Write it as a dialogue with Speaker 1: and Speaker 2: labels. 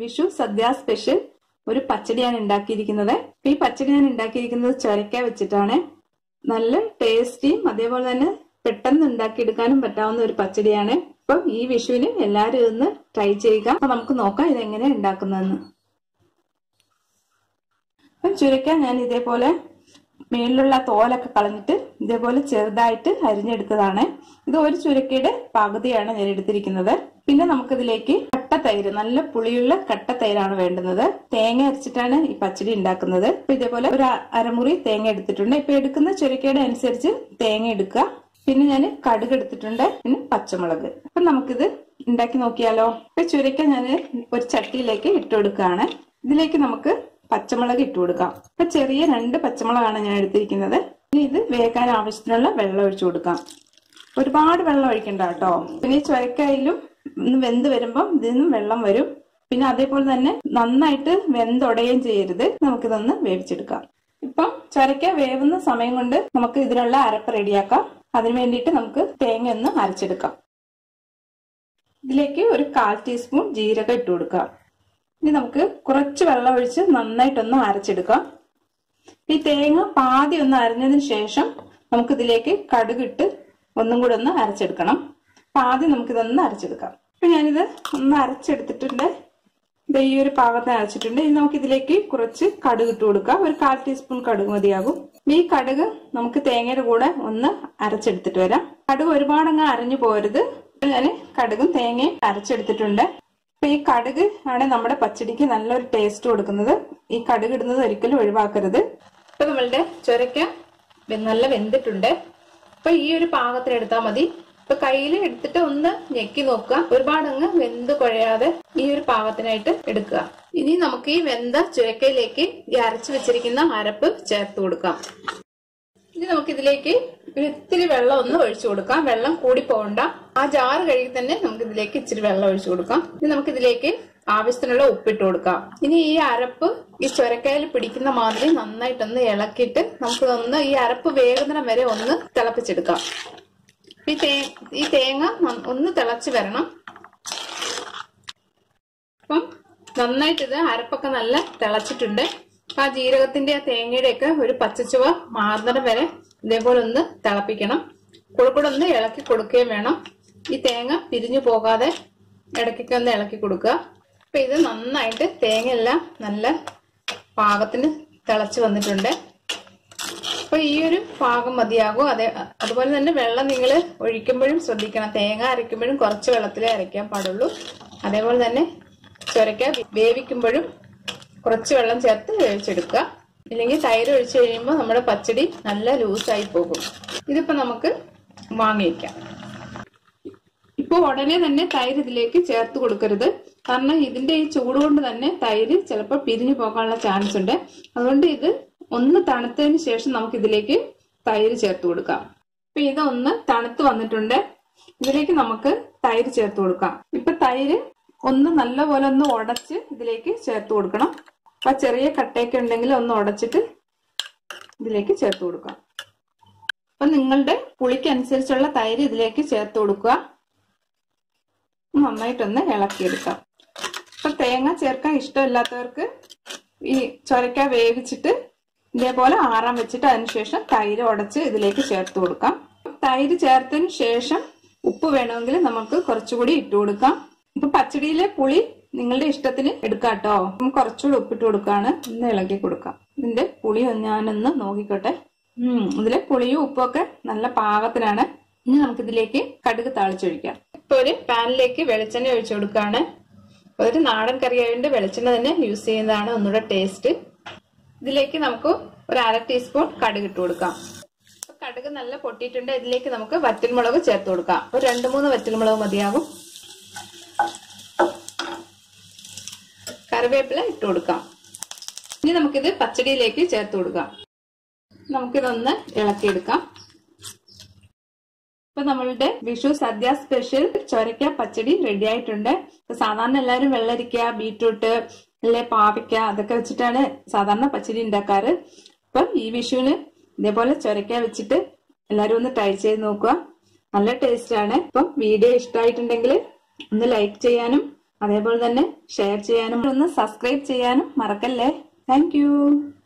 Speaker 1: Vishu sadya special ഒരു പച്ചടിയാണ് ഉണ്ടാക്കിയിരിക്കുന്നത് ഈ പച്ചടി ഞാൻ ഉണ്ടാക്കിയിരിക്കുന്നത് ചൊരക്ക വെച്ചിട്ടാണ് നല്ല ടേസ്റ്റിയും അതേപോലെ തന്നെ പെട്ടെന്ന് ഉണ്ടാക്കിയെടുക്കാനും പറ്റാവുന്ന ഒരു പച്ചടിയാണ് അപ്പം ഈ വിഷുവിന് എല്ലാവരും ഇതൊന്ന് ട്രൈ ചെയ്യുക അപ്പൊ നമുക്ക് നോക്കാം ഇതെങ്ങനെ ഉണ്ടാക്കുന്നതെന്ന് അപ്പം ചുരക്ക ഞാൻ ഇതേപോലെ മേളിലുള്ള തോലൊക്കെ കളഞ്ഞിട്ട് ഇതേപോലെ ചെറുതായിട്ട് അരിഞ്ഞെടുത്തതാണ് ഇത് ഒരു ചുരക്കയുടെ പകുതിയാണ് ഞാൻ എടുത്തിരിക്കുന്നത് പിന്നെ നമുക്കിതിലേക്ക് കട്ടത്തൈര് നല്ല പുളിയുള്ള കട്ടത്തൈരാണ് വേണ്ടുന്നത് തേങ്ങ അരച്ചിട്ടാണ് ഈ പച്ചടി ഉണ്ടാക്കുന്നത് അപ്പൊ ഇതേപോലെ ഒരു അരമുറി തേങ്ങ എടുത്തിട്ടുണ്ട് ഇപ്പൊ എടുക്കുന്ന ചുരക്കയുടെ അനുസരിച്ച് തേങ്ങ എടുക്കുക പിന്നെ ഞാൻ കടുക് എടുത്തിട്ടുണ്ട് പിന്നെ പച്ചമുളക് അപ്പൊ നമുക്കിത് ഉണ്ടാക്കി നോക്കിയാലോ ഇപ്പൊ ചുരക്ക ഞാൻ ഒരു ചട്ടിയിലേക്ക് ഇട്ട് കൊടുക്കുകയാണ് ഇതിലേക്ക് നമുക്ക് പച്ചമുളക് ഇട്ട് കൊടുക്കാം ഇപ്പൊ ചെറിയ രണ്ട് പച്ചമുളകാണ് ഞാൻ എടുത്തിരിക്കുന്നത് ഇനി ഇത് വേകാൻ ആവശ്യത്തിനുള്ള വെള്ളം ഒഴിച്ചു കൊടുക്കാം ഒരുപാട് വെള്ളം ഒഴിക്കണ്ട കേട്ടോ പിന്നെ ഈ ചുരക്കായാലും ഒന്ന് വെന്ത് വരുമ്പം ഇതിൽ നിന്നും വെള്ളം വരും പിന്നെ അതേപോലെ തന്നെ നന്നായിട്ട് വെന്തുടയുകയും ചെയ്യരുത് നമുക്കിതൊന്ന് വേവിച്ചെടുക്കാം ഇപ്പം ചുരക്ക വേവുന്ന സമയം കൊണ്ട് നമുക്ക് ഇതിനുള്ള അരപ്പ് റെഡിയാക്കാം അതിനു വേണ്ടിയിട്ട് നമുക്ക് തേങ്ങ ഒന്ന് അരച്ചെടുക്കാം ഇതിലേക്ക് ഒരു കാൽ ടീസ്പൂൺ ജീരകം ഇട്ട് കൊടുക്കാം ഇനി നമുക്ക് കുറച്ച് വെള്ളം ഒഴിച്ച് നന്നായിട്ടൊന്ന് അരച്ചെടുക്കാം ഈ തേങ്ങ പാതി ഒന്ന് അരഞ്ഞതിന് ശേഷം നമുക്ക് ഇതിലേക്ക് കടുകിട്ട് ഒന്നും കൂടെ ഒന്ന് അരച്ചെടുക്കണം അപ്പൊ ആദ്യം നമുക്കിതൊന്ന് അരച്ചെടുക്കാം അപ്പൊ ഞാനിത് ഒന്ന് അരച്ചെടുത്തിട്ടുണ്ട് ഇത് ഈ ഒരു പാകത്തിന് അരച്ചിട്ടുണ്ട് ഇനി നമുക്ക് ഇതിലേക്ക് കുറച്ച് കടുക് ഇട്ട് കൊടുക്കാം ഒരു കാൽ ടീസ്പൂൺ കടുക് മതിയാകും ഈ കടുക് നമുക്ക് തേങ്ങയുടെ കൂടെ ഒന്ന് അരച്ചെടുത്തിട്ട് വരാം കടുക് ഒരുപാട് അങ്ങ് അരഞ്ഞു പോരുത് ഞാൻ കടുകും തേങ്ങയും അരച്ചെടുത്തിട്ടുണ്ട് അപ്പൊ ഈ കടുക് ആണ് നമ്മുടെ പച്ചടിക്ക് നല്ലൊരു ടേസ്റ്റ് കൊടുക്കുന്നത് ഈ കടുക് ഇടുന്നത് ഒരിക്കലും ഒഴിവാക്കരുത് ഇപ്പൊ നമ്മളുടെ ചൊരക്ക നല്ല വെന്തിട്ടുണ്ട് അപ്പൊ ഈ ഒരു പാകത്തിന് എടുത്താൽ മതി ഇപ്പൊ കയ്യിൽ എടുത്തിട്ട് ഒന്ന് ഞെക്കി നോക്കുക ഒരുപാട് അങ്ങ് വെന്ത് കുഴയാതെ ഈ ഒരു പാകത്തിനായിട്ട് എടുക്കുക ഇനി നമുക്ക് ഈ വെന്ത ചുരക്കയിലേക്ക് ഈ അരച്ചു വെച്ചിരിക്കുന്ന അരപ്പ് ചേർത്ത് കൊടുക്കാം ഇനി നമുക്ക് ഇതിലേക്ക് ഒരു ഇത്തിരി വെള്ളം ഒന്ന് ഒഴിച്ചു കൊടുക്കാം വെള്ളം കൂടി പോകണ്ട ആ ജാറ് കഴുകി തന്നെ നമുക്ക് ഇതിലേക്ക് ഇച്ചിരി വെള്ളം ഒഴിച്ചു കൊടുക്കാം ഇനി നമുക്ക് ഇതിലേക്ക് ആവശ്യത്തിനുള്ള ഉപ്പിട്ട് കൊടുക്കാം ഇനി ഈ അരപ്പ് ഈ ചൊരക്കയിൽ പിടിക്കുന്ന മാതിരി നന്നായിട്ടൊന്ന് ഇളക്കിയിട്ട് നമുക്ക് ഒന്ന് ഈ അരപ്പ് വേകുന്നിടം വരെ ഒന്ന് തിളപ്പിച്ചെടുക്കാം ഈ തേ ഈ തേങ്ങ ഒന്ന് തിളച്ച് വരണം അപ്പം നന്നായിട്ട് ഇത് അരപ്പൊക്കെ നല്ല തിളച്ചിട്ടുണ്ട് ആ ജീരകത്തിന്റെ ആ തേങ്ങയുടെ ഒക്കെ ഒരു പച്ചച്ചുവ മാറുന്നിടം വരെ ഇതേപോലെ ഒന്ന് തിളപ്പിക്കണം കൂടെ ഒന്ന് ഇളക്കി കൊടുക്കുകയും വേണം ഈ തേങ്ങ പിരിഞ്ഞു പോകാതെ ഇടയ്ക്കൊക്കെ ഒന്ന് ഇളക്കി കൊടുക്കുക അപ്പൊ ഇത് നന്നായിട്ട് തേങ്ങ എല്ലാം നല്ല പാകത്തിന് തിളച്ച് വന്നിട്ടുണ്ട് അപ്പൊ ഈ ഒരു പാകം മതിയാകും അതെ അതുപോലെ തന്നെ വെള്ളം നിങ്ങൾ ഒഴിക്കുമ്പോഴും ശ്രദ്ധിക്കണം തേങ്ങ അരയ്ക്കുമ്പോഴും കുറച്ച് വെള്ളത്തിലേ അരയ്ക്കാൻ പാടുള്ളൂ അതേപോലെ തന്നെ ചുരക്ക വേവിക്കുമ്പോഴും കുറച്ച് വെള്ളം ചേർത്ത് വേവിച്ചെടുക്കുക ഇല്ലെങ്കിൽ തൈര് ഒഴിച്ചു കഴിയുമ്പോൾ നമ്മുടെ പച്ചടി നല്ല ലൂസായി പോകും ഇതിപ്പോ നമുക്ക് വാങ്ങി വയ്ക്കാം ഇപ്പൊ ഉടനെ തന്നെ തൈര് ഇതിലേക്ക് ചേർത്ത് കൊടുക്കരുത് കാരണം ഇതിന്റെ ഈ ചൂട് കൊണ്ട് തന്നെ തൈര് ചിലപ്പോൾ പിരിഞ്ഞു പോകാനുള്ള ചാൻസ് ഉണ്ട് അതുകൊണ്ട് ഇത് ഒന്ന് തണുത്തതിന് ശേഷം നമുക്ക് ഇതിലേക്ക് തൈര് ചേർത്ത് കൊടുക്കാം ഇപ്പൊ ഇതൊന്ന് തണുത്ത് വന്നിട്ടുണ്ട് ഇതിലേക്ക് നമുക്ക് തൈര് ചേർത്ത് കൊടുക്കാം ഇപ്പൊ തൈര് ഒന്ന് നല്ലപോലെ ഒന്ന് ഉടച്ച് ഇതിലേക്ക് ചേർത്ത് കൊടുക്കണം അപ്പൊ ചെറിയ കട്ടയൊക്കെ ഉണ്ടെങ്കിൽ ഒന്ന് ഉടച്ചിട്ട് ഇതിലേക്ക് ചേർത്ത് കൊടുക്കാം അപ്പൊ നിങ്ങളുടെ പുളിക്കനുസരിച്ചുള്ള തൈര് ഇതിലേക്ക് ചേർത്ത് കൊടുക്കുക നന്നായിട്ടൊന്ന് ഇളക്കിയെടുക്കാം അപ്പൊ തേങ്ങ ചേർക്കാൻ ഇഷ്ടമില്ലാത്തവർക്ക് ഈ ചൊരക്ക വേവിച്ചിട്ട് ഇതേപോലെ ആറാൻ വെച്ചിട്ട് അതിനുശേഷം തൈര് ഉടച്ച് ഇതിലേക്ക് ചേർത്ത് കൊടുക്കാം തൈര് ചേർത്തതിന് ശേഷം ഉപ്പ് വേണമെങ്കിൽ നമുക്ക് കുറച്ചുകൂടി ഇട്ട് കൊടുക്കാം ഇപ്പൊ പച്ചടിയിലെ പുളി നിങ്ങളുടെ ഇഷ്ടത്തിന് എടുക്കാട്ടോ കുറച്ചുകൂടി ഉപ്പിട്ട് കൊടുക്കാണ് ഒന്ന് ഇളക്കി കൊടുക്കാം ഇതിന്റെ പുളി ഞാനൊന്ന് നോക്കിക്കോട്ടെ ഉം ഇതിലെ പുളിയും ഉപ്പൊക്കെ നല്ല പാകത്തിനാണ് ഇനി നമുക്ക് ഇതിലേക്ക് കടുക് താളിച്ചൊഴിക്കാം ഇപ്പൊ ഒരു പാനിലേക്ക് വെളിച്ചെണ്ണ ഒഴിച്ചു കൊടുക്കാണ് ഒരു നാടൻ കറി ആയതുകൊണ്ട് വെളിച്ചെണ്ണ തന്നെ യൂസ് ചെയ്യുന്നതാണ് ഒന്നുകൂടെ ടേസ്റ്റ് ഇതിലേക്ക് നമുക്ക് ഒരു അര ടീസ്പൂൺ കടുക് ഇട്ട് കൊടുക്കാം കടുക് നല്ല പൊട്ടിയിട്ടുണ്ട് ഇതിലേക്ക് നമുക്ക് വറ്റൽമുളക് ചേർത്ത് കൊടുക്കാം ഒരു രണ്ട് മൂന്ന് വറ്റൽമുളക് മതിയാകും കറിവേപ്പില ഇട്ട് കൊടുക്കാം ഇനി നമുക്കിത് പച്ചടിയിലേക്ക് ചേർത്ത് കൊടുക്കാം നമുക്കിതൊന്ന് ഇളക്കിയെടുക്കാം ഇപ്പൊ നമ്മളുടെ വിഷു സദ്യ സ്പെഷ്യൽ ചൊരക്ക പച്ചടി റെഡി ആയിട്ടുണ്ട് സാധാരണ എല്ലാവരും വെള്ളരിക്ക ബീട്രൂട്ട് അല്ലെ പാവയ്ക്ക അതൊക്കെ വെച്ചിട്ടാണ് സാധാരണ പച്ചടി ഉണ്ടാക്കാറ് അപ്പൊ ഈ വിഷുവിന് ഇതേപോലെ ചൊരക്ക വെച്ചിട്ട് എല്ലാവരും ഒന്ന് ട്രൈ ചെയ്ത് നോക്കുക നല്ല ടേസ്റ്റ് ആണ് ഇപ്പം വീഡിയോ ഇഷ്ടമായിട്ടുണ്ടെങ്കിൽ ഒന്ന് ലൈക്ക് ചെയ്യാനും അതേപോലെ തന്നെ ഷെയർ ചെയ്യാനും ഒന്ന് സബ്സ്ക്രൈബ് ചെയ്യാനും മറക്കല്ലേ താങ്ക്